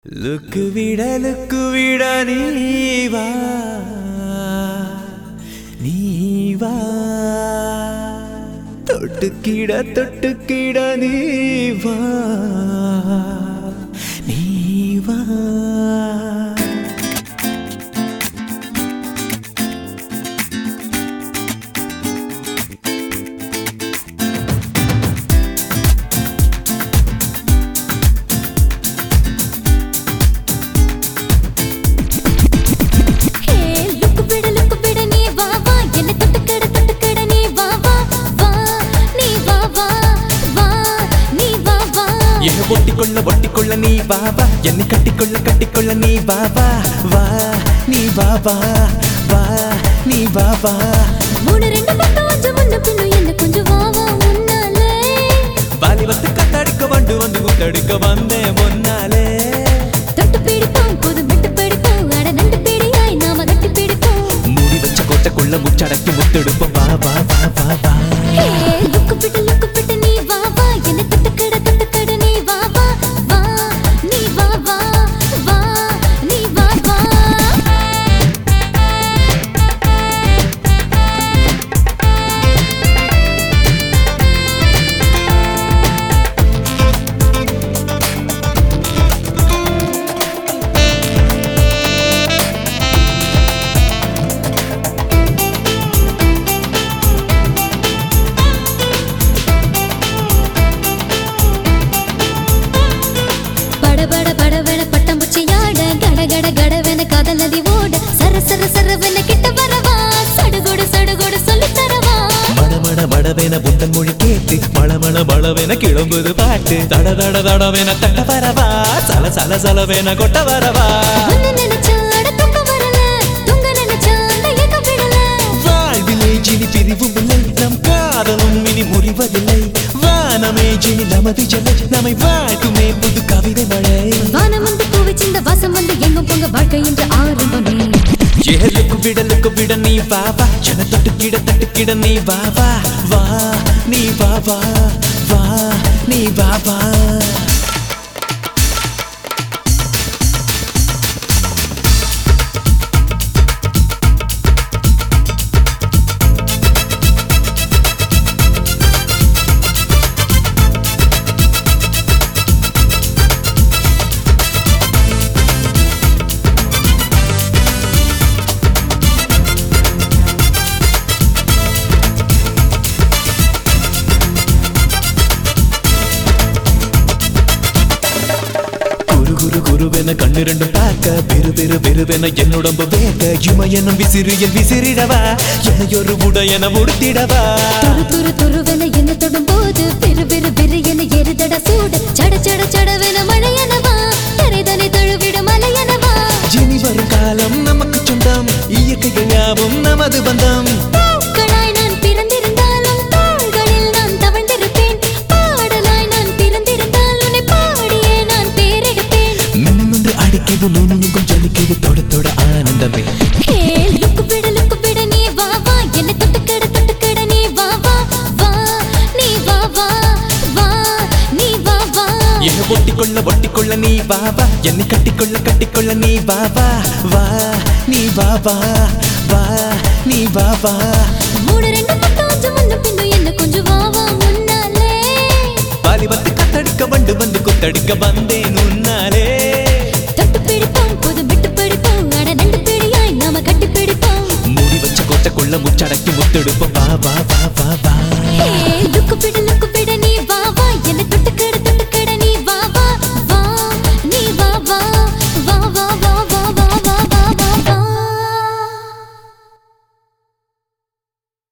லுக்கு விட லுக்கு விட நீவா நீவா தொட்டுக்கிட தொட்டுக்கிட நீவா நீவா ஹே லுக்கு விட லுக்கு விட நீ வா வா என்ன தொட்டுக்கட தொட்டுக்கட நீ வா வா வா நீ வா வா வா நீ வா வா என்ன ஒட்டிக்கொள்ள ஒட்டிக்கொள்ள நீ வா வா என்னை கட்டிக்கொள்ள கட்டிக்கொள்ள நீ வா வா வா நீ வா வா வா நீ வா வா மூணு ரெண்டு பக்கம் கொஞ்சம் முன்ன பின்ன என்ன கொஞ்சம் வா வா முன்னாலே வாலிபத்து கத்தடிக்க வண்டு வந்து குத்தடிக்க வந்தேன் முன்னாலே தொட்டு பிடிப்போம் போதும் விட்டு பிடிப்போம் அட நண்டு பிடியாய் நாம கட்டி பிடிப்போம் மூடி வச்ச கோட்டைக்குள்ள முச்சடக்கி முத்தெடுப்போம் வா வா வா வா வா ஹே லுக்கு விட லுக்கு விட நீ வா வா என்ன தொட்டுக்கட தொட்டுக்கட நீ வா வா வா நீ வா வா வா நீ வா வா படபட படவென பட்டம்பூச்சியாட கட கட கடவென காதல் நதி ஓட சர சர சரவென கிட்ட வரவா சடுகுடு சடுகுடு சொல்லித் தரவா மடமட மடவென புத்தன் மொழி கேட்டு மளமள மளவென கிளம்புது பாட்டு தட தட தடவென தட்ட வரவா சல சல சலவென கொட்ட வரவா உன்னை நினைச்சா அட தூக்க வரல தூங்க நினைச்சா அந்த ஏக்கம் விடல வாழ்விலே ஜினி பிரிவும் இல்லை நம் காதலும் இனி முறிவதில்லை வானமே ஜினி நமது ஜலை நம்மை வாழ்த்துமே புது கவிதை மழை வானம் வந்து பூவை சிந்த வாசம் வந்து எங்கும் பொங்க வாழ்க்கை என்று ஆரம்பமே ஏழுக்கு விடலுக்கு விட நீ வா வா ஜன தொட்டுக்கிட தட்டுக்கிட நீ வா வா வா நீ வா வா வா நீ வா வா குரு குரு குருவென கண்ணு ரெண்டும் பார்க்க பெரு பெரு பெருவென என்னுடம்பு வேக இமயனும் விசிறியில் விசிறிடவா எனையொரு உடையன முடித்திடவா துரு துரு துருவென என்ன தொடும் போது பெரு பெரு பெரு என எருதட சூடு சட சட சடவென மழையனவா தரைதனை தழுவிட மலையனவா இனி வரும் காலம் நமக்கு சொந்தம் இயற்கைகள் யாவும் நமது பந்தம் பூக்களாய் நான் பிறந்திருந்தாலும் தோள்களில் நான் தவழ்ந்திருப்பேன் பாடலாய் நான் பிறந்திருந்தால் உன்னை பாடியே நான் பேரெடுப்பேன் மின்னொன்று அடிக்குது நுணுங்கும் ஜலிக்குது தொட தொட ஆனந்தமே ஹே லுக்கு விட லுக்கு விட நீ வா வா என்ன தொட்டுக்கட தொட்டுக்கட நீ வா வா வா நீ வா வா வா நீ வா வா என்ன ஒட்டிக்கொள்ள ஒட்டிக்கொள்ள நீ வா வா என்னை கட்டிக்கொள்ள கட்டிக்கொள்ள நீ வா வா வா நீ வா வா வா நீ வா வா மூணு ரெண்டு பக்கம் கொஞ்சம் முன்ன பின்ன என்ன கொஞ்சம் வா வா முன்னாலே வாலிபத்து கத்தடிக்க வண்டு வந்து குத்தடிக்க வந்தேன் உன்னாலே தொட்டு பிடிப்போம் போதும் விட்டு பிடிப்போம் அட நண்டு பிடியாய் நாம கட்டி பிடிப்போம் மூடி வச்ச கோட்டைக்குள்ள முச்சடக்கி முத்தெடுப்போம் வா வா வா வா வா ஹே லுக்கு விட லுக்கு